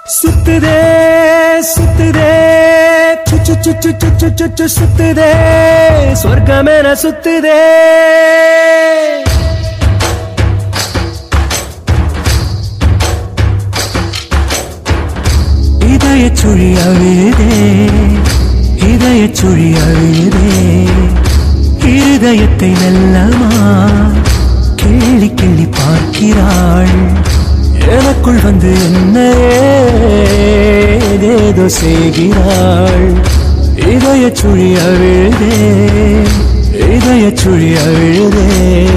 சுத்துதே சுத்துதே சுச்சு சுச்சு சுச்சு சுச்சு சுத்துதே சொர்க்கமென சுத்துதே இதய சுழி அழுதே இதய சுழி அழுதே இருதயத்தை நல்லமா கேள்வி கேள்வி பார்க்கிறாள் எனக்குள் வந்து என்ன ஏதேதோ செய்கிறாள் இதய சுழி அழுதே இதய சுழி அழுதே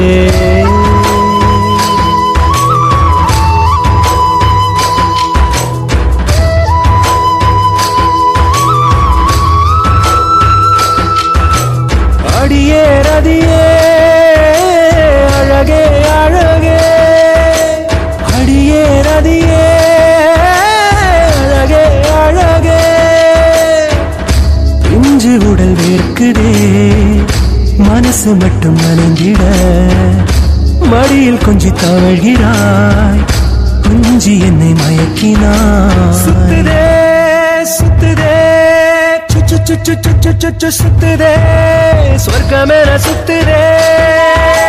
அடியே ரதியே அழகே அழகே அடியே ரதியே அழகே அழகே இன்று உடல் வேர்க்குதே மனசு மட்டும் நனைந்திட மடியில் கொஞ்சி தவழ்கிறாய் குஞ்சி என்னை மயக்கினாய் சுத்துதே சுத்துதே சுச்சு சுச்சு சுச்சு சுச்சு சுத்துதே சொர்க்கமென சுத்துதே